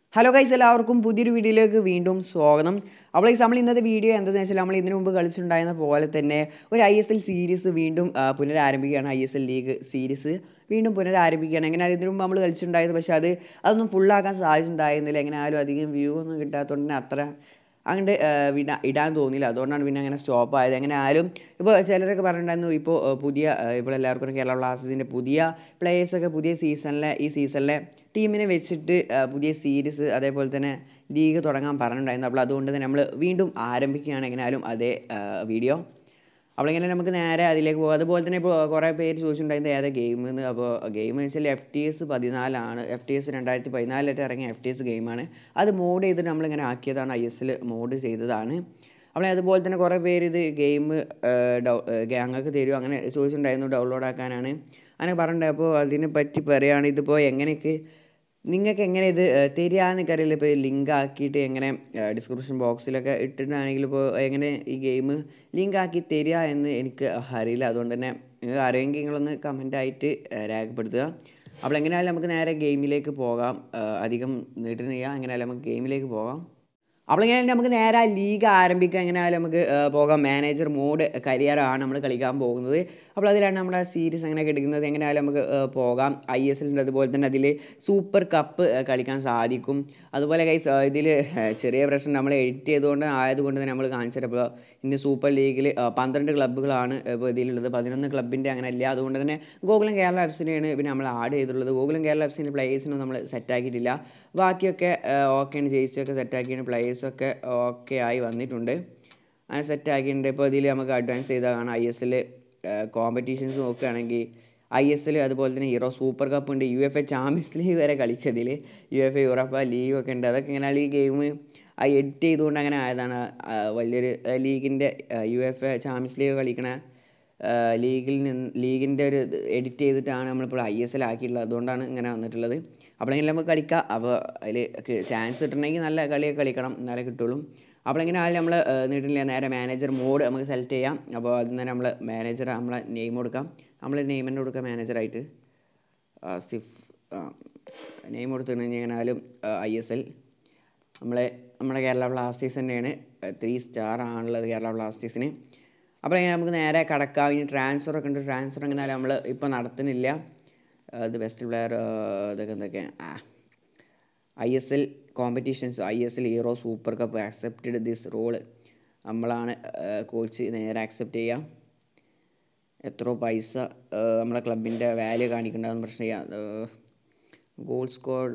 Hello guys എല്ലാവർക്കും പുതിയൊരു വീഡിയോയിലേക്ക് വീണ്ടും സ്വാഗതം അപ്പോൾ ഗൈസ് നമ്മൾ ഇന്നത്തെ വീഡിയോ എന്താണെന്ന് വെച്ചാൽ നമ്മൾ ഇതിനു മുമ്പ് കളിച്ചിട്ടുണ്ടായിരുന്ന പോലെ തന്നെ ഒരു ഐ എസ് എൽ സീരീസ് വീണ്ടും ആ, പുനരാരംഭിക്കുകയാണ് I S L league series വീണ്ടും പുനരാരംഭിക്കുകയാണ് എങ്ങനെയാലും ഇതിനു മുമ്പ് നമ്മൾ കളിച്ചിട്ടുണ്ടായത് പക്ഷേ അത് അതൊന്നും ഫുള്ളാക്കാൻ സാധിച്ചിട്ടുണ്ടായിരുന്നില്ല എങ്ങനെയാലും അധികം വ്യൂ ഒന്നും കിട്ടാത്തതുകൊണ്ട് തന്നെ അത്ര അങ്ങോട്ട് വിടാ ഇടാൻ തോന്നിയില്ല അതുകൊണ്ടാണ് പിന്നെ അങ്ങനെ സ്റ്റോപ്പ് ആയത് എങ്ങനെ ആയാലും ഇപ്പോൾ ചിലരൊക്കെ പറഞ്ഞിട്ടുണ്ടായിരുന്നു ഇപ്പോൾ ഏഹ്, പുതിയ ഏഹ്, ഇപ്പോൾ എല്ലാവർക്കും അറിയാം കേരള ബ്ലാസ്റ്റേഴ്സിൻ്റെ പുതിയ പ്ലേയേഴ്സൊക്കെ പുതിയ സീസണിലെ ഈ സീസണിലെ ടീമിനെ വെച്ചിട്ട് ഏഹ്, പുതിയ സീരീസ് അതേപോലെ തന്നെ ലീഗ് തുടങ്ങാൻ പറഞ്ഞിട്ടുണ്ടായിരുന്നു അപ്പോൾ അതുകൊണ്ട് തന്നെ നമ്മൾ വീണ്ടും ആരംഭിക്കുകയാണ് എങ്ങനെയാലും അതേ ഏഹ്, വീഡിയോ അപ്പോൾ ഇങ്ങനെ നമുക്ക് നേരെ അതിലേക്ക് പോകാം അതുപോലെ തന്നെ ഇപ്പോൾ കുറേ പേര് ചോദിച്ചിട്ടുണ്ടായിരുന്നത് ഏതാ ഗെയിം എന്ന് അപ്പോൾ ഗെയിം എന്ന് വെച്ചാൽ എഫ് ടി എസ് പതിനാലാണ് എഫ് ടി എസ് രണ്ടായിരത്തി പതിനാലിലായിട്ട് ഇറങ്ങിയ എഫ് ടി എസ് ഗെയിമാണ് അത് മോഡ് ചെയ്തിട്ട് നമ്മളിങ്ങനെ ആക്കിയതാണ് ഐ എസ് എൽ മോഡ് ചെയ്തതാണ് അപ്പോൾ അതുപോലെ തന്നെ കുറേ പേര് ഇത് ഗെയിം ഡൗ ഞങ്ങൾക്ക് തരുമോ അങ്ങനെ ചോദിച്ചിട്ടുണ്ടായിരുന്നു ഡൗൺലോഡ് ആക്കാനാണ് അങ്ങനെ പറഞ്ഞിട്ടുണ്ട് അപ്പോൾ അതിനെ പറ്റി പറയുകയാണ് ഇതിപ്പോൾ എങ്ങനെയൊക്കെ നിങ്ങൾക്ക് എങ്ങനെ ഇത് ഏഹ്, തരികയെന്ന് എനിക്കറിയില്ല ഇപ്പോൾ ലിങ്ക് ആക്കിയിട്ട് എങ്ങനെ ഡിസ്ക്രിപ്ഷൻ ബോക്സിലൊക്കെ ഇട്ടിട്ടാണെങ്കിൽ ഇപ്പോൾ എങ്ങനെ ഈ ഗെയിം ലിങ്ക് ആക്കി തരിക എന്ന് എനിക്ക് അറിയില്ല അതുകൊണ്ട് തന്നെ നിങ്ങൾക്ക് അറിയെങ്കിൽ നിങ്ങളൊന്ന് കമൻ്റ് ആയിട്ട് ഏഹ്, രേഖപ്പെടുത്തുക അപ്പോൾ എങ്ങനെയായാലും നമുക്ക് നേരെ ഗെയിമിലേക്ക് പോകാം ഏഹ്, അധികം നീട്ടുന്നില്ല എങ്ങനെയായാലും നമുക്ക് ഗെയിമിലേക്ക് പോകാം അപ്പോൾ ഇങ്ങനെ നമുക്ക് നേരെ ആ ലീഗ് ആരംഭിക്കുക എങ്ങനെയായാലും നമുക്ക് ഏഹ്, പോകാം മാനേജർ മോഡ് കരിയറാണ് നമ്മൾ കളിക്കാൻ പോകുന്നത് അപ്പോൾ അതിലാണ് നമ്മുടെ സീരീസ് അങ്ങനെയൊക്കെ എടുക്കുന്നത് എങ്ങനെയായാലും നമുക്ക് ഏഹ്, പോകാം ഐ എസ് എല്ലിൻ്റെ അതുപോലെ തന്നെ അതിൽ സൂപ്പർ കപ്പ് ഏഹ്, കളിക്കാൻ സാധിക്കും അതുപോലെ കൈസ് ഇതിൽ ചെറിയ പ്രശ്നം നമ്മൾ എഡിറ്റ് ചെയ്തുകൊണ്ട് ആയതുകൊണ്ട് തന്നെ നമ്മൾ കാണിച്ചത് ഇപ്പോൾ ഇന്ത്യ സൂപ്പർ ലീഗിൽ പന്ത്രണ്ട് ക്ലബ്ബുകളാണ് ഇപ്പോൾ ഇതിലുള്ളത് പതിനൊന്ന് ക്ലബിൻ്റെ അങ്ങനെ അല്ല അതുകൊണ്ട് തന്നെ ഗോകുലം കേരള എഫ്സിനെയാണ് പിന്നെ നമ്മൾ ആഡ് ചെയ്തിട്ടുള്ളത് ഗോകുലം കേരള എഫ്സിൻ്റെ പ്ലേയേഴ്സിനും നമ്മൾ സെറ്റാക്കിയിട്ടില്ല ബാക്കിയൊക്കെ ഓക്കെയാണ് ജയിച്ചൊക്കെ സെറ്റാക്കിയാണ് പ്ലേയേഴ്സൊക്കെ ഓക്കെ ആയി വന്നിട്ടുണ്ട് അങ്ങനെ സെറ്റാക്കിയിട്ടുണ്ട് ഇപ്പോൾ ഇതിൽ നമുക്ക് അഡ്വാൻസ് ചെയ്താൽ കാണാം ഐ എസ് എൽ കോമ്പറ്റീഷൻസ് നോക്കുകയാണെങ്കിൽ ഐ എസ് എൽ അതുപോലെ തന്നെ ഹീറോ സൂപ്പർ കപ്പ് ഉണ്ട് U F A Champions League വരെ കളിക്കതിൽ U F A Europa League ഒക്കെ ഉണ്ട് അതൊക്കെ ഇങ്ങനെ ഈ ഗെയിം ആ എഡിറ്റ് ചെയ്തുകൊണ്ട് അങ്ങനെ ആയതാണ് ആ, വലിയൊരു ലീഗിൻ്റെ U F A Champions League കളിക്കണ ലീഗിൽ നിന്ന് ലീഗിൻ്റെ ഒരു എഡിറ്റ് ചെയ്തിട്ടാണ് നമ്മളിപ്പോൾ ഐ എസ് എൽ ആക്കിയിട്ടുള്ളത് അതുകൊണ്ടാണ് ഇങ്ങനെ വന്നിട്ടുള്ളത് അപ്പോഴെങ്കിലും നമുക്ക് കളിക്കാം അപ്പോൾ അതിൽ ചാൻസ് കിട്ടണമെങ്കിൽ നല്ല കളിയൊക്കെ കളിക്കണം എന്നാലേ കിട്ടുള്ളൂ അപ്പോൾ എങ്ങനെ ആയാലും നമ്മൾ നീട്ടില്ല നേരെ മാനേജർ മോഡ് നമുക്ക് സെലക്ട് ചെയ്യാം അപ്പോൾ അതിൽ നിന്ന് നമ്മൾ മാനേജർ നമ്മളെ നെയിം കൊടുക്കാം നമ്മൾ നെയിം തന്നെ കൊടുക്കാം മാനേജറായിട്ട് ആസിഫ് നെയിം കൊടുത്തിട്ട് എങ്ങനെയാലും ഐ എസ് എൽ നമ്മളെ നമ്മുടെ കേരള ബ്ലാസ്റ്റേഴ്സ് തന്നെയാണ് ത്രീ സ്റ്റാർ ആണുള്ളത് കേരള ബ്ലാസ്റ്റേഴ്സിന് അപ്പോൾ ഇങ്ങനെ നമുക്ക് നേരെ കടക്കാം ഇനി ട്രാൻസ്ഫർ ഒക്കെ ഉണ്ട് ട്രാൻസ്ഫർ എങ്ങനെ നമ്മൾ ഇപ്പോൾ നടത്തുന്നില്ല അത് ബെസ്റ്റ് പ്ലെയർ ഇതൊക്കെ എന്തൊക്കെ ആ I S L competitions I S L Hero Super Cup accepted this role നമ്മളാണ് കോച്ച് നേരെ ആക്സെപ്റ്റ് ചെയ്യാം എത്ര പൈസ ഏഹ്, നമ്മളെ ക്ലബിൻ്റെ വാല്യൂ കാണിക്കേണ്ടതെന്ന് പ്രശ്നം ചെയ്യാം ഗോൾ സ്കോർ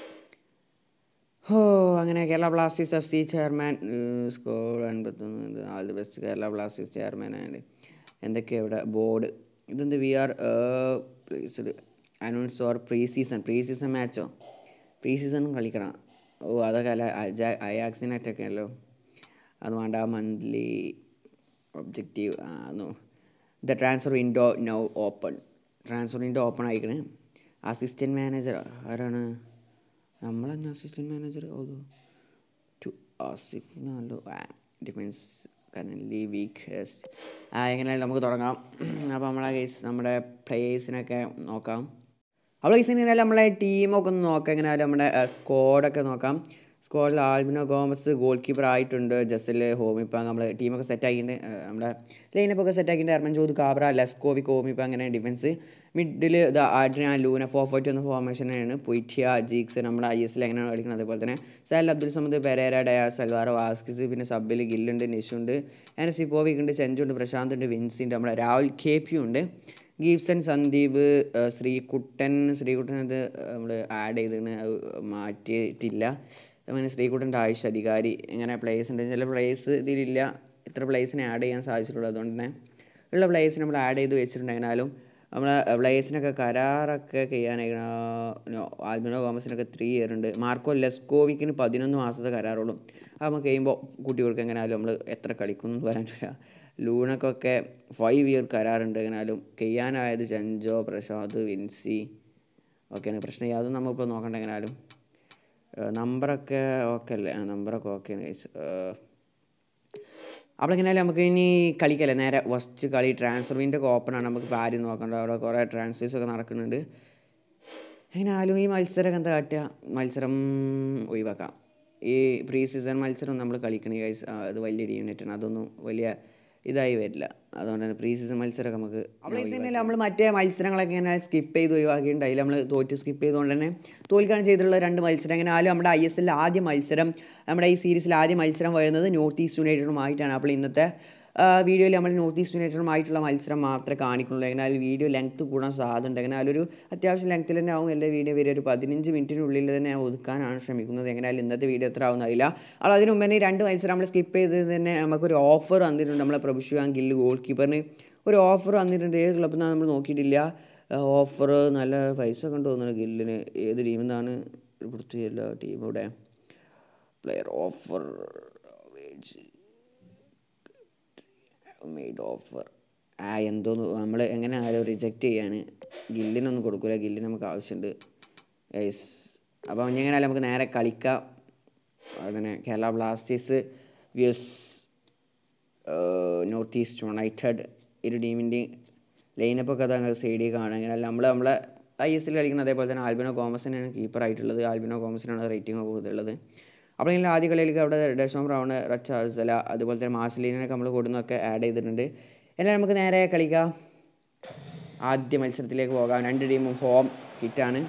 ഓ അങ്ങനെ Kerala Blasters F C chairman score അൻപത്തൊന്ന് all the best Kerala Blasters chairman and എന്തൊക്കെയാണ് ഇവിടെ ബോർഡ് ഇതെന്ത് we are pleased announce or pre season pre season മാച്ചോ പ്രീ സീസണും കളിക്കണം ഓ അതൊക്കെ അല്ല അയാക്സിനൊക്കെ അല്ലോ അത് വേണ്ട മന്ത്ലി ഒബ്ജക്റ്റീവ് ആ the transfer window now open transfer window open ആയിക്കണ് അസിസ്റ്റൻറ്റ് മാനേജർ ആരാണ് നമ്മളെന്നെ അസിസ്റ്റൻറ്റ് മാനേജർ ഓതോ ടു ആസിഫ് നല്ലോ ഡിഫൻസ് കറൻലി വീക്ക് ആ എങ്ങനെയായാലും നമുക്ക് തുടങ്ങാം അപ്പോൾ നമ്മളെ കേസ് നമ്മുടെ പ്ലേയേഴ്സിനൊക്കെ നോക്കാം അപ്പോൾ കേസ് എങ്ങനെയായാലും നമ്മളെ ടീമൊക്കെ ഒന്ന് നോക്കാം എങ്ങനെയായാലും നമ്മുടെ സ്ക്വാഡൊക്കെ നോക്കാം സ്ക്വാഡിൽ ആൽബിനോ ഗോമസ് ഗോൾ കീപ്പർ ആയിട്ടുണ്ട് ജസൽ ഹോമിപ്പ നമ്മൾ ടീമൊക്കെ സെറ്റ് ആക്കിയിട്ടുണ്ട് ഏഹ് നമ്മുടെ ലൈനപ്പൊക്കെ സെറ്റ് ആക്കിയിട്ടുണ്ട് ഹർമൻജോത് കാബ്ര ലെസ്കോവിക് ഹോമിപ്പ അങ്ങനെ ഡിഫൻസ് മിഡിൽ ഇത് ആഡ്രിയ ലൂന ഫോർ ഫോർട്ടി എന്ന ഫോർമേഷനാണ് പൊയ്റ്റിയ ജീക്സ് നമ്മുടെ ഐ എസ് എൽ എങ്ങനെയാണ് കളിക്കുന്നത് അതുപോലെ തന്നെ സാൽ Abdul Samad Pereyra Diaz Alvaro Vazquez പിന്നെ സബിൽ ഗില്ലുണ്ട് നിഷുണ്ട് അങ്ങനെ സിപ്പോവിക് ഉണ്ട് സെഞ്ചു ഉണ്ട് പ്രശാന്ത് ഉണ്ട് വിൻസി ഉണ്ട് നമ്മുടെ രാഹുൽ കെ പി ഉണ്ട് ഗീപ്സൺ സന്ദീപ് ഏഹ് ശ്രീകുട്ടൻ ശ്രീകുട്ടൻ അത് നമ്മൾ ആഡ് ചെയ്തിന് അത് മാറ്റിയിട്ടില്ല അങ്ങനെ ശ്രീകുട്ടൻ്റെ ആയുഷ് അധികാരി ഇങ്ങനെ പ്ലേസ് ഉണ്ട് ചില പ്ലേസ് ഇതിലില്ല ഇത്ര പ്ലേസിനെ ആഡ് ചെയ്യാൻ സാധിച്ചിട്ടുള്ളൂ അതുകൊണ്ട് തന്നെ ഉള്ള പ്ലേസ് നമ്മൾ ആഡ് ചെയ്ത് വെച്ചിട്ടുണ്ടെങ്കിലും നമ്മളെ പ്ലേസിനൊക്കെ കരാറൊക്കെ ചെയ്യാനായിട്ട് ആൽബിനോ ഗോമസിനൊക്കെ ത്രീ ഇയർ ഉണ്ട് മാർക്കോ ലെസ്കോവിക്കിന് പതിനൊന്ന് മാസത്തെ കരാറുള്ളൂ അത് നമുക്ക് കഴിയുമ്പോൾ കൂട്ടി കൊടുക്കുക എങ്ങനെയാലും നമ്മൾ എത്ര കളിക്കുന്നു പറയാൻ പറ്റില്ല ലൂണക്കൊക്കെ ഫൈവ് ഇയർ കരാറുണ്ട് എങ്ങനെയാലും കെയ്യാനായത് ചെഞ്ചോ പ്രശാന്ത് വിൻസി ഓക്കെയാണ് പ്രശ്നം യാതൊന്നും നമ്മളിപ്പോൾ നോക്കണ്ട എങ്ങനെയാലും നമ്പറൊക്കെ ഓക്കെ അല്ലേ ആ നമ്പറൊക്കെ ഓക്കെയാണ് ഗൈസ് അപ്പോൾ എങ്ങനെയാലും നമുക്ക് ഇനി കളിക്കല്ലേ നേരെ ഫസ്റ്റ് കളി ട്രാൻസ്ഫർ വിൻ്റെ ഒക്കെ ഓപ്പൺ ആണ് നമുക്ക് ഇപ്പോൾ ആരും നോക്കണ്ട അവിടെ കുറേ ട്രാൻസ്ഫേഴ്സ് ഒക്കെ നടക്കുന്നുണ്ട് എങ്ങനെയാലും ഈ മത്സരമൊക്കെ എന്താ കാട്ടുക മത്സരം ഒഴിവാക്കാം ഈ പ്രീ സീസൺ മത്സരം നമ്മൾ കളിക്കണേ ഗൈസ് അത് വലിയ ടീമിനായിട്ടാണ് അതൊന്നും വലിയ ഇതായി വരില്ല അതുകൊണ്ട് തന്നെ പ്രീ സീസൺ മത്സരമൊക്കെ നമുക്ക് അപ്പോൾ നമ്മൾ മറ്റേ മത്സരങ്ങളൊക്കെ ഇങ്ങനെ സ്കിപ്പ് ചെയ്ത് ഒഴിവാക്കിയിട്ടുണ്ട് അതിൽ നമ്മൾ തോറ്റ് സ്കിപ്പ് ചെയ്തുകൊണ്ട് തന്നെ തോൽക്കുകയാണ് ചെയ്തിട്ടുള്ള രണ്ട് മത്സരം എങ്ങനെ ആയാലും നമ്മുടെ ഐ എസ് എല്ലിൽ ആദ്യ മത്സരം നമ്മുടെ ഈ സീരീസിൽ ആദ്യ മത്സരം വരുന്നത് നോർത്ത് ഈസ്റ്റ് യുണൈറ്റഡുമായിട്ടാണ് അപ്പോൾ ഇന്നത്തെ വീഡിയോയിൽ നമ്മൾ നോർത്ത് ഈസ്റ്റ് യുണൈറ്റഡുമായിട്ടുള്ള മത്സരം മാത്രമേ കാണിക്കുള്ളൂ എങ്ങനെ വീഡിയോ ലെങ്ത്ത് കൂടാൻ സാധ്യതയുണ്ട് എങ്ങനെ ഒരു അത്യാവശ്യം ലെങ്ത്തിൽ തന്നെ ആവും എല്ലാ വീഡിയോ വരെ ഒരു പതിനഞ്ച് മിനിറ്റിനുള്ളിൽ തന്നെ ഒതുക്കാനാണ് ശ്രമിക്കുന്നത് എങ്ങനെയാലും ഇന്നത്തെ വീഡിയോ എത്ര ആവുന്നറിയില്ല അപ്പോൾ അതിന് മുമ്പ് തന്നെ ഈ രണ്ട് മത്സരം നമ്മൾ സ്കിപ്പ് ചെയ്ത് തന്നെ നമുക്കൊരു ഓഫർ വന്നിട്ടുണ്ട് നമ്മളെ പ്രഭുഷാൻ ഗില്ല് ഗോൾ കീപ്പറിന് ഒരു ഓഫർ വന്നിട്ടുണ്ട് ഏത് ക്ലബ്ബിൽ നിന്നാണ് നമ്മൾ നോക്കിയിട്ടില്ല ഓഫർ നല്ല പൈസ കണ്ടു തോന്നുന്നു ഗില്ലിന് ഏത് ടീമിൽ നിന്നാണ് വൃത്തിയല്ല ടീം ഇവിടെ പ്ലെയർ ഓഫർ മെയ്ഡ് ഓഫർ ആ എന്തോന്ന് നമ്മൾ എങ്ങനെ ആരും റിജക്റ്റ് ചെയ്യാണ് ഗില്ലിനൊന്നും കൊടുക്കില്ല ഗില്ലിന് നമുക്ക് ആവശ്യമുണ്ട് യെസ് അപ്പോൾ എങ്ങനെയാലും നമുക്ക് നേരെ കളിക്കാം അങ്ങനെ Kerala Blasters V S North East United ഇരു ടീമിൻ്റെയും ലൈനപ്പൊക്കെ അത് അങ്ങനെ സൈഡിൽ കാണാം അങ്ങനെയല്ല നമ്മൾ നമ്മളെ ഐ എസ് എൽ കളിക്കുന്ന അതേപോലെ തന്നെ ആൽബിനോ കോമസിനാണ് കീപ്പറായിട്ടുള്ളത് ആൽബിനോ കോമസിനാണ് റേറ്റിംഗ് കൂടുതലുള്ളത് അപ്പോൾ നിങ്ങൾ ആദ്യ കളിയിലേക്ക് അവിടെ ഡെഷോം ബ്രൗൺ റച്ച അർസല അതുപോലെ തന്നെ മാർസലീനൊക്കെ നമ്മൾ കൂടുന്നതൊക്കെ ആഡ് ചെയ്തിട്ടുണ്ട് എന്നാൽ നമുക്ക് നേരെ കളിക്കാം ആദ്യ മത്സരത്തിലേക്ക് പോകാം രണ്ട് ടീമും ഹോം കിറ്റാണ്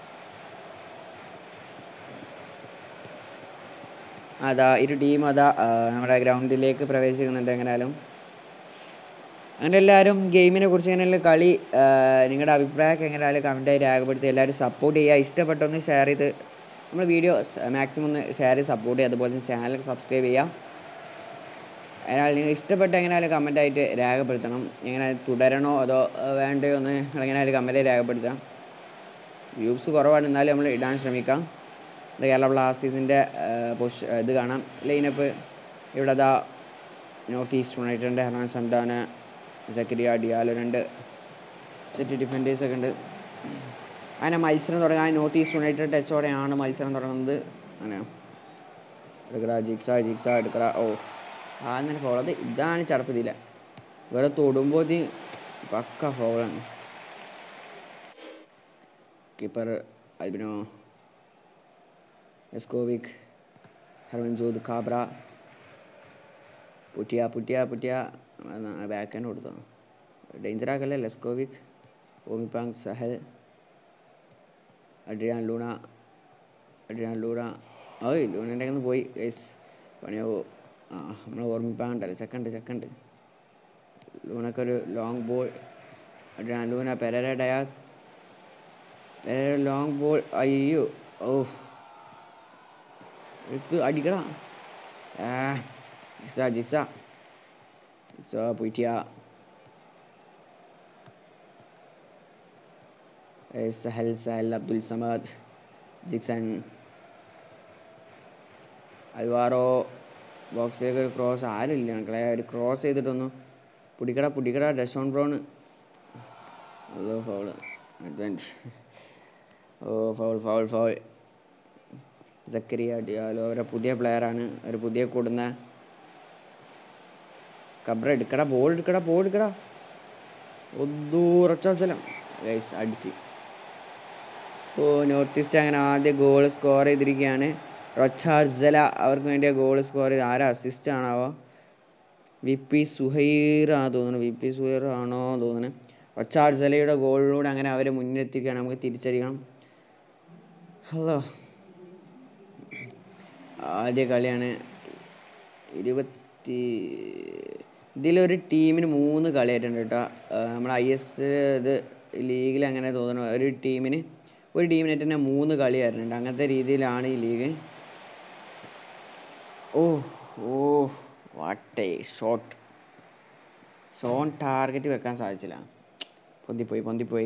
അതാ ഇരു ടീം അതാ നമ്മുടെ ഗ്രൗണ്ടിലേക്ക് പ്രവേശിക്കുന്നുണ്ട് എങ്ങനെയാലും അങ്ങനെ എല്ലാവരും ഗെയിമിനെ കുറിച്ച് എങ്ങനെയുള്ള കളി നിങ്ങളുടെ അഭിപ്രായമൊക്കെ എങ്ങനെയാലും കമൻറ്റായി രേഖപ്പെടുത്തി എല്ലാവരും സപ്പോർട്ട് ചെയ്യുക ഇഷ്ടപ്പെട്ടൊന്ന് ഷെയർ ചെയ്ത് നമ്മൾ വീഡിയോ മാക്സിമം ഒന്ന് ഷെയർ ചെയ്ത് സപ്പോർട്ട് ചെയ്യുക അതുപോലെ തന്നെ ചാനൽ സബ്സ്ക്രൈബ് ചെയ്യുക അതിനാൽ നിങ്ങൾ ഇഷ്ടപ്പെട്ട എങ്ങനെയാലും കമൻറ്റായിട്ട് രേഖപ്പെടുത്തണം എങ്ങനെ തുടരണോ അതോ വേണ്ടയോ എന്ന് എങ്ങനെയാലും കമൻറ്റ് രേഖപ്പെടുത്താം വ്യൂസ് കുറവാണ് എന്നാലും നമ്മൾ ഇടാൻ ശ്രമിക്കാം ഇത് കേരള ബ്ലാസ്റ്റേഴ്സിൻ്റെ പൊഷ് ഇത് കാണാം ലൈനപ്പ് ഇവിടെ ദാ നോർത്ത് ഈസ്റ്റ് യുണൈറ്റഡിൻ്റെ ഹെർണാൻ സണ്ടാന സക്കരിയ ഡിയാലോ രണ്ട് സെറ്റ് ഡിഫൻഡേഴ്സൊക്കെ ഉണ്ട് അങ്ങനെ മത്സരം തുടങ്ങാൻ നോർത്ത് ഈസ്റ്റ് യുണൈറ്റഡ് ടച്ചോടെയാണ് മത്സരം തുടങ്ങുന്നത് അങ്ങനെ എടുക്കട ജിക്സ ജിക്സ എടുക്കട ഓ ആ അങ്ങനെ ഫോൾ അത് ഇതാണ് ചടപ്പതില്ല വേറെ തൊടുമ്പോൾ പക്ക ഫോളാണ് കീപ്പർ അൽബിനോ എസ്കോവിക് ഹർവൻജോദ് കാബ്ര പുറ്റിയ പുറ്റിയ പുറ്റിയ ബാക്ക് ഹാൻഡ് കൊടുത്തോ ഡേഞ്ചർ ആക്കല്ലേ Leskovic Hormipam Sahal Adrian Luna Adrian Luna ഓയ് ലൂണൻ്റെ ഒന്ന് പോയി ഗൈസ് പണിയാവോ ആ നമ്മൾ ഓർമ്മിപ്പാണ്ടല്ലേ ചെക്കണ്ട് ചെക്കണ്ട് ലൂണക്കൊരു long ball Adrian Luna Pereyra Diaz Pereyra long ball അയ്യോ ഓ എടുത്ത് അടിക്കടാ ആ ജിക്സ ജിക്സ ജിക്സ പോയിട്ടിയ സഹൽ സഹൽ അബ്ദുൽ സമദ് ജിക്സൺ അൽവാറോ ബോക്സിലേക്ക് ഒരു ക്രോസ് ആരുമില്ല മക്കളെ ഒരു ക്രോസ് ചെയ്തിട്ടൊന്നും പിടിക്കട പിടിക്കട ഡെഷോൺ ബ്രൗൺ അതോ ഫൗള് അഡ്വാൻസ് ഓ foul foul foul Zakaria Diallo അവരെ പുതിയ പ്ലെയറാണ് ഒരു പുതിയ കൂടുന്ന കബ്ര എടുക്കടാ ബോൾ എടുക്കടാ ബോൾ എടുക്കടാ ഒന്നൂറച്ചലം ഗൈസ് അടിച്ച് ഓ നോർത്ത് ഈസ്റ്റ് അങ്ങനെ ആദ്യ ഗോൾ സ്കോർ ചെയ്തിരിക്കുകയാണ് റൊച്ചാർസല അവർക്ക് വേണ്ടിയ ഗോൾ സ്കോർ ചെയ്ത് ആരാ അസിസ്റ്റ് ആണാവോ വി പി സുഹൈറാണ് തോന്നുന്നു വി പി സുഹൈർ ആണോ തോന്നുന്നു റൊച്ചാർസലയുടെ ഗോളിലൂടെ അങ്ങനെ അവരെ മുന്നിലെത്തിക്കുകയാണ് നമുക്ക് തിരിച്ചടിക്കണം ഹലോ ആദ്യ കളിയാണ് ഇരുപത്തി ഇതിലൊരു ടീമിന് മൂന്ന് കളിയായിട്ടുണ്ട് കേട്ടോ നമ്മുടെ ഐ എസ് ഇത് ലീഗിൽ അങ്ങനെ തോന്നുന്നു ഒരു ടീമിന് ഒരു ടീമിനായിട്ട് തന്നെ മൂന്ന് കളി വരുന്നുണ്ട് അങ്ങനത്തെ രീതിയിലാണ് ഈ ലീഗ് ഓ ഓ വാട്ടേ ഷോട്ട് ഷോൺ ടാർഗറ്റ് വെക്കാൻ സാധിച്ചില്ല പൊന്തിപ്പോയി പൊന്തിപ്പോയി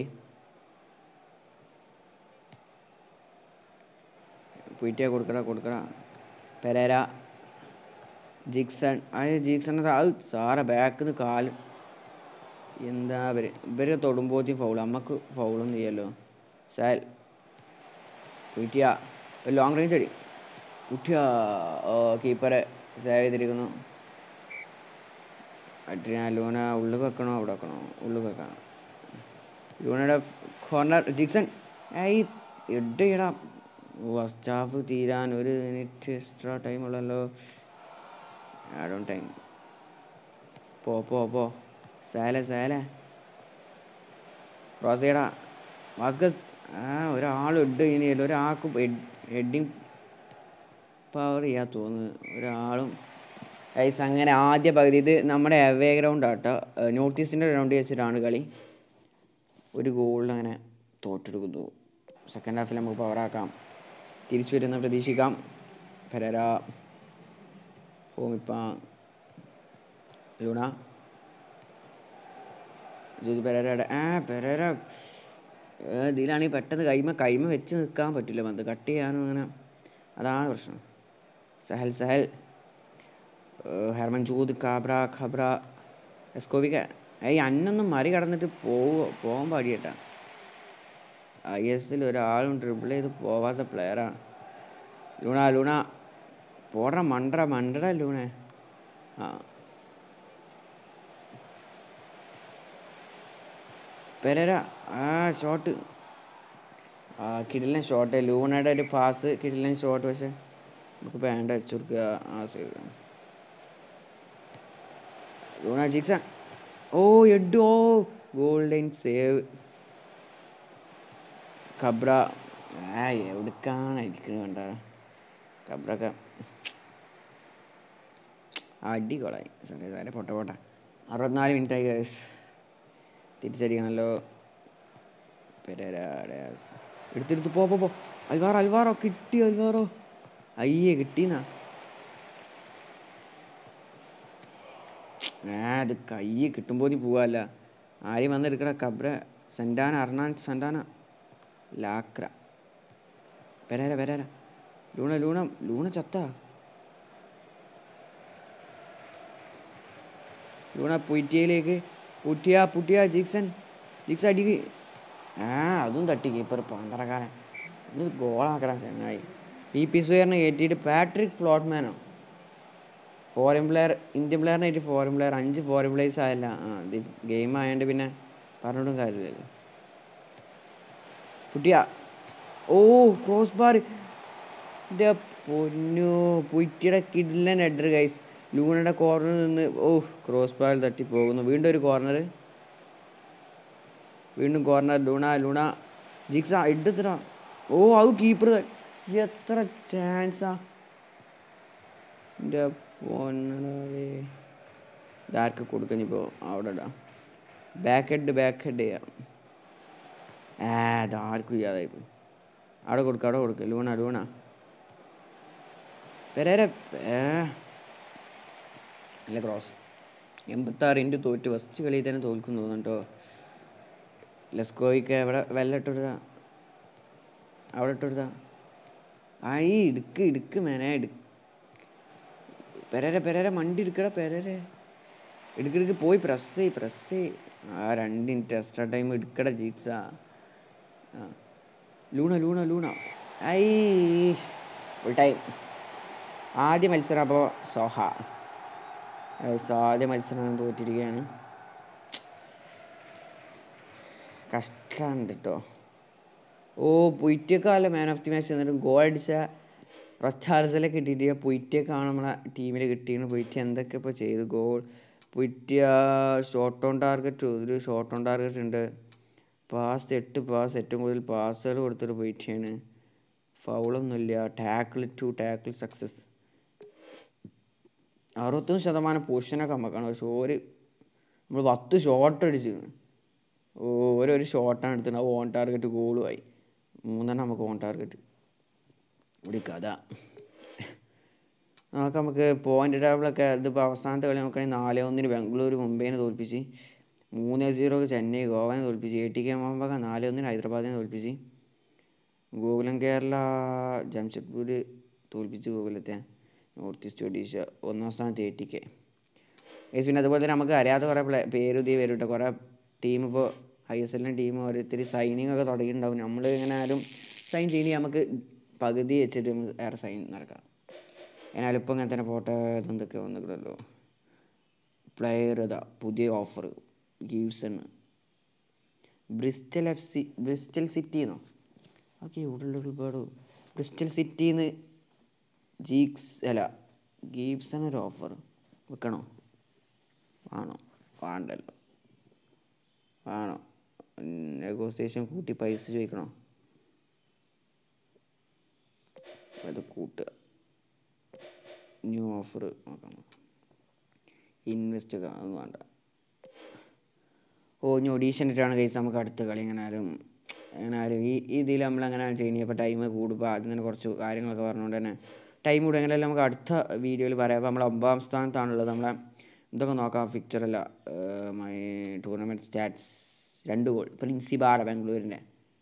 പോയിട്ടേ കൊടുക്കട കൊടുക്കട പെരേര ജിക്സൺ ആ ജിക്സൺ അത് സാറെ ബാക്കിൽ നിന്ന് കാല് എന്താ ഇവര് ഇവര് തൊടുമ്പോഴത്തേക്കും ഫൗൾ നമുക്ക് ഫൗളൊന്നും ചെയ്യല്ലോ സാൽ കുറ്റിയ ഒരു ലോങ് റേഞ്ച് അടി കുറ്റിയ ഓ കീപ്പറെ സേവ് ചെയ്തിരിക്കുന്നു അഡ്രിയാൻ ലൂന ഉള്ളിൽ വെക്കണോ അവിടെ വെക്കണോ ഉള്ളിൽ വെക്കണം ലൂണയുടെ കോർണർ ജിക്സൺ ഏയ് എഡ്ഡടാ സ്റ്റാഫ് തീരാൻ ഒരു മിനിറ്റ് എക്സ്ട്രാ ടൈം ഉള്ളല്ലോ ആഡോൺ ടൈം പോ പോ പോ സാല സാല ക്രോസ് ചെയ്യടാ വാസ്കസ് ആ ഒരാൾ ഇട്ട് ഇനിയല്ല ഒരാൾക്ക് ഹെഡിങ് പവർ ചെയ്യാൻ തോന്നുന്നു ഒരാളും ഗൈസ് അങ്ങനെ ആദ്യ പകുതി ഇത് നമ്മുടെ അവേ ഗ്രൗണ്ട് ആട്ടോ നോർത്ത് ഈസ്റ്റിൻ്റെ ഗ്രൗണ്ട് വെച്ചിട്ടാണ് കളി ഒരു ഗോളിൽ അങ്ങനെ തോറ്റെടുക്കുന്നു സെക്കൻഡ് ഹാഫിൽ നമുക്ക് പവറാക്കാം തിരിച്ചു വരുന്ന പ്രതീക്ഷിക്കാം പെരര ഹോമിപ്പ ലൂണ ജോജി പെരരയുടെ ആ പെരര ഏ, ഇതിലാണെങ്കിൽ പെട്ടെന്ന് കൈമ കൈമ വെച്ച് നിൽക്കാൻ പറ്റില്ല പന്ത് കട്ട് ചെയ്യാനും അങ്ങനെ അതാണ് പ്രശ്നം സഹൽ സഹൽ ഏഹ് ഹെർമൻ ജൂദ് കാബ്ര ഖബ്ര എസ്കോവിക്ക ഏയ് അന്നൊന്നും മറി കടന്നിട്ട് പോവോ പോകാൻ പാടിയേട്ടാ ഐ എസിൽ ഒരാളും ഡ്രിബിൾ ചെയ്ത് പോവാത്ത പ്ലെയറാണ് ലൂണ ലൂണ പോട മണ്ടറ മണ്ടറ ലൂണേ ആ പെരര ആ ഷോട്ട് ആ കിടിലൻ ഷോട്ട് ലൂണയുടെ ഒരു പാസ് കിടിലൻ ഷോട്ട് പക്ഷെ നമുക്ക് വേണ്ട വെച്ചു കൊടുക്കുക ആ സൈഡ് ലൂണ ജിക്സ ഓ എഡു ഓ ഗോൾഡൻ സേവ് ഖബ്ര ആ എവിടേക്കാണ് ഇരിക്കുന്നത് കണ്ട ഖബ്രൊക്കെ അടികൊളായി സാറേ സാറേ പൊട്ട പൊട്ട അറുപത്തിനാല് മിനിറ്റ് ആയി ഗൈസ് തിരിച്ചടിക്കണല്ലോ പെരേര ഡയാസ്. എടുത്തെടുത്ത് പോ പോ പോ അൽവാറോ അൽവാറോ കിട്ടി അൽവാറോ അയ്യേ കിട്ടീന്നാ ആ ഇത് കൈ കിട്ടുമ്പോൾ നീ പോവാല്ല ആരെയും വന്നെടുക്കട കബ്ര സെൻറ്റാന അർണാൻ സെൻറ്റാന ലാക്ര Pereyra Pereyra Luna Luna Luna ചത്ത ലൂണ പുറ്റിയയിലേക്ക് പുറ്റിയ പുറ്റിയ ജിക്സൺ ജിക്സ് അടിക്ക് ആ അതും തട്ടി കീപ്പർ പന്തറക്കാരൻ ഇത് ഗോളാക്കണം ചങ്ങായി പി പി സുയറിനെ കയറ്റിയിട്ട് പാട്രിക് ഫ്ലോട്ട്മാനോ ഫോറിൻ പ്ലെയർ ഇന്ത്യൻ പ്ലെയറിനായിട്ട് ഫോറിൻ പ്ലെയർ അഞ്ച് ഫോറിൻ പ്ലേയേഴ്സ് ആയല്ല ആ ഇത് ഗെയിം ആയതുകൊണ്ട് പിന്നെ പറഞ്ഞിട്ടും കാര്യമില്ലല്ലോ പുട്ടിയ ഓ ക്രോസ് ബാർ എൻ്റെ പൊന്നു പുറ്റിയുടെ കിഡിലൻ ഹെഡർ ഗൈസ് ലൂണയുടെ കോർണറിൽ നിന്ന് ഓ ക്രോസ് ബാർ തട്ടി പോകുന്നു വീണ്ടും ഒരു കോർണർ വീണ്ടും കോർണർ ലൂണ ലൂണ ജിക്സ എടുത്തറ ഓ അത് കീപ്പർ എത്ര ചാൻസാ എൻ്റെ പൊന്നടവേ ഇതാർക്ക് കൊടുക്കഞ്ഞിപ്പോൾ അവിടെ ഇടാം ബാക്ക് ഹെഡ് ബാക്ക് ഹെഡ് ചെയ്യാം ആ ഇതാർക്കും ചെയ്യാതായി പോയി അവിടെ കൊടുക്ക അവിടെ കൊടുക്ക ലൂണ ലൂണ പെരേര ഏ അല്ല ക്രോസ് എൺപത്താറ് ഇൻറ്റു തോറ്റ് ഫസ്റ്റ് കളിയിൽ തന്നെ തോൽക്കും തോന്നുന്നുണ്ടോ ലെസ്കോയ്ക്ക് എവിടെ വെല്ല ഇട്ടെടുത്താ അവിടെ ഇട്ടെടുത്താ ആയി ഇടുക്ക് ഇടുക്ക് മേനെ ഇടുക്ക് പെരര പെരര മണ്ടി എടുക്കട പെരര എടുക്കെടുക്ക് പോയി പ്രസ് ചെയ് പ്രസ് ചെയ് ആ രണ്ട് മിനിറ്റ് എക്സ്ട്രാ ടൈം എടുക്കട ജീക്സ ആ ലൂണ ലൂണ ലൂണ ഐ ഫുൾ ടൈം ആദ്യ മത്സരം അപ്പോൾ സോഹ ഗൈസ്, ആദ്യ മത്സരം തോറ്റിരിക്കുകയാണ് കഷ്ടമുണ്ട് കേട്ടോ ഓ പൊയ്റ്റക്കാല മാൻ ഓഫ് ദി മാച്ച് എന്നിട്ട് ഗോൾ അടിച്ച റച്ചാർസലെ കിട്ടിയിട്ട് പൊയ്റ്റക്കാണ് നമ്മളെ ടീമിൽ കിട്ടിയത് പൊയ്റ്റ എന്തൊക്കെ ഇപ്പോൾ ചെയ്തു goal Puitea shot on target ഒരു ഷോർട്ട് ഓൺ ടാർഗറ്റ് ഉണ്ട് പാസ് എട്ട് പാസ് ഏറ്റവും കൂടുതൽ പാസുകൾ കൊടുത്തൊരു പൊയ്റ്റയാണ് ഫൗളൊന്നുമില്ല ടാക്കിൾ ടു ടാക്കിൾ സക്സസ് അറുപത്തൊന്ന് ശതമാനം പൊസിഷനൊക്കെ നമുക്കാണ് പക്ഷെ ഒരു നമ്മൾ പത്ത് ഷോട്ട് അടിച്ചു ഓരോരു ഷോട്ടാണ് എടുത്തത് അത് ഓൺ ടാർഗറ്റ് ഗോളുമായി മൂന്നെണ്ണം നമുക്ക് ഓൺ ടാർഗറ്റ് ഒരു കഥ നമുക്ക് നമുക്ക് പോയിന്റ് ടേബിളൊക്കെ ഇതിപ്പോൾ അവസാനത്തെ കളി നോക്കുകയാണെങ്കിൽ നാല് ഒന്നിന് ബാംഗ്ലൂർ മുംബൈനെ തോൽപ്പിച്ച് മൂന്ന് സീറോക്ക് ചെന്നൈ ഗോവനെ തോൽപ്പിച്ച് എ ടി കെ മോഹൻബഗ നാല് ഒന്നിന് ഹൈദരാബാദിനെ തോൽപ്പിച്ച് ഗോകുലം കേരള ജംഷഡ്പൂർ തോൽപ്പിച്ച് ഗോകുലത്തെ നോർത്ത് ഈസ്റ്റ് ഒഡീഷ ഒന്നാം സ്ഥാനത്ത് എ ടി കെ ഏസ് പിന്നെ അതുപോലെ തന്നെ നമുക്ക് അറിയാത്ത കുറേ പ്ലേ പേര് ഇതേ വരും കേട്ടോ കുറേ ടീം ഇപ്പോൾ ഐ എസ് എല്ലിൻ്റെ ടീം ഓരോരുത്തർ സൈനിങ് ഒക്കെ തുടങ്ങിയിട്ടുണ്ടാവും നമ്മൾ ഇങ്ങനെ ആരും സൈൻ ചെയ്യണി നമുക്ക് പകുതി വെച്ചിട്ട് നമുക്ക് വേറെ സൈൻ നടക്കാം എന്നാലും ഇപ്പോൾ ഇങ്ങനെ തന്നെ പോട്ടെ എന്തൊക്കെ വന്നിട്ടുണ്ടല്ലോ പ്ലെയർ ഇതാ പുതിയ offer Givson Bristol F C Bristol City എന്നോ ഓക്കെ ഇവിടെ ഒരുപാട് ക്രിസ്റ്റൽ സിറ്റിന്ന് ജീക്സ് അല്ല ഗീബ്സൺ ഒരു ഓഫർ വെക്കണോ വേണോ വേണ്ടല്ലോ വേണോ നെഗോസിയേഷൻ കൂട്ടി പൈസ ചോദിക്കണോ അത് കൂട്ടുക ന്യൂ ഓഫർ നോക്കണം ഇൻവെസ്റ്റ് ഒക്കെ അതൊന്നും വേണ്ട ഓ ഇനി ഒഡീഷൻ ഇട്ടാണ് കേസ് നമുക്ക് അടുത്ത കളി എങ്ങനാലും എങ്ങനാലും ഈ ഇതിൽ നമ്മൾ അങ്ങനെ ചെയ്യുന്നത് അപ്പോൾ ടൈം കൂടുമ്പോൾ ആദ്യം തന്നെ കുറച്ച് കാര്യങ്ങളൊക്കെ പറഞ്ഞുകൊണ്ട് തന്നെ ടൈം കൂടുമെങ്കിലും നമുക്ക് അടുത്ത വീഡിയോയിൽ പറയാം അപ്പോൾ നമ്മൾ ഒമ്പതാം സ്ഥാനത്താണുള്ളത് നമ്മളെ ഇതൊക്കെ നോക്കാം ഫിക്ചറല്ല മൈ ടൂർണമെൻറ്റ് സ്റ്റാറ്റ്സ് രണ്ട് ഗോൾ പ്രിൻസിബാറ ബാംഗ്ലൂരിൻ്റെ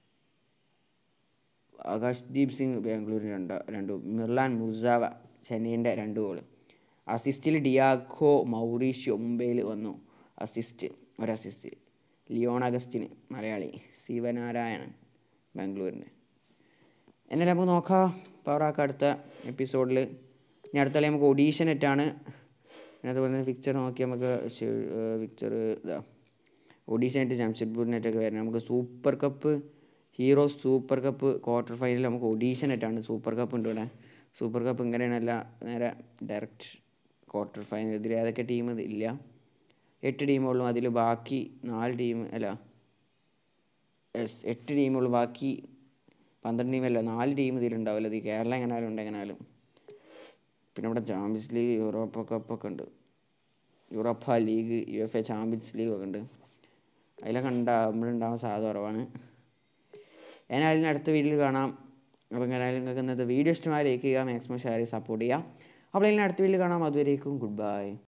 ആകാശ്ദീപ് സിംഗ് ബാംഗ്ലൂരിന് രണ്ട് രണ്ട് മിർലാൻ മുസാവ ചെന്നൈൻ്റെ രണ്ട് ഗോൾ അസിസ്റ്റിൽ ഡിയാഗോ മൗറീഷ്യോ മുംബൈയിൽ വന്നു അസിസ്റ്റ് ഒരു അസിസ്റ്റ് ലിയോൺ അഗസ്റ്റിന് മലയാളി ശിവനാരായണൻ ബാംഗ്ലൂരിന് എന്നാലും നമുക്ക് നോക്കാം പവറാക്ക അടുത്ത എപ്പിസോഡിൽ ഇനി അടുത്ത കളി നമുക്ക് ഒഡീഷൻ നെറ്റാണ് പിന്നെ അതുപോലെ തന്നെ പിക്ചർ നോക്കി നമുക്ക് പിക്ചർ ഇതാ ഒഡീഷൻ നെറ്റ് ജംഷഡ്പൂർ നെറ്റൊക്കെ വരുന്നത് നമുക്ക് Super Cup Hero Super Cup quarter final നമുക്ക് ഒഡീഷൻ നെറ്റാണ് സൂപ്പർ കപ്പ് ഉണ്ട് ഇവിടെ സൂപ്പർ കപ്പ് ഇങ്ങനെയാണല്ല നേരെ ഡയറക്റ്റ് ക്വാർട്ടർ ഫൈനൽ ഇതിൽ ഏതൊക്കെ ടീം ഇല്ല എട്ട് ടീമുള്ളൂ അതിൽ ബാക്കി നാല് ടീം അല്ല യെസ് എട്ട് ടീമുള്ളൂ ബാക്കി പന്ത്രണ്ട് ടീമല്ല നാല് ടീം ഇതിലുണ്ടാവില്ല ഇത് കേരള എങ്ങനാലും ഉണ്ട് എങ്ങനാലും പിന്നെ ഇവിടെ ചാമ്പ്യൻസ് ലീഗ് യൂറോപ്പ കപ്പൊക്കെ ഉണ്ട് Europa League U F A Champions League ഒക്കെ ഉണ്ട് അതിലൊക്കെ ഉണ്ടാകുമ്പോഴുണ്ടാവാൻ സാധ്യത കുറവാണ് ഏതായാലും അടുത്ത വീഡിയോയിൽ കാണാം അപ്പോൾ എങ്ങനെയായാലും നിങ്ങൾക്ക് ഇന്നത്തെ വീഡിയോ ഇഷ്ടമായി ലൈക്ക് ചെയ്യുക മാക്സിമം ഷെയർ ചെയ്ത് സപ്പോർട്ട് ചെയ്യുക അപ്പോൾ ഇതിന് അടുത്ത വീഡിയോയിൽ കാണാം അതുവരേക്കും ഗുഡ് ബൈ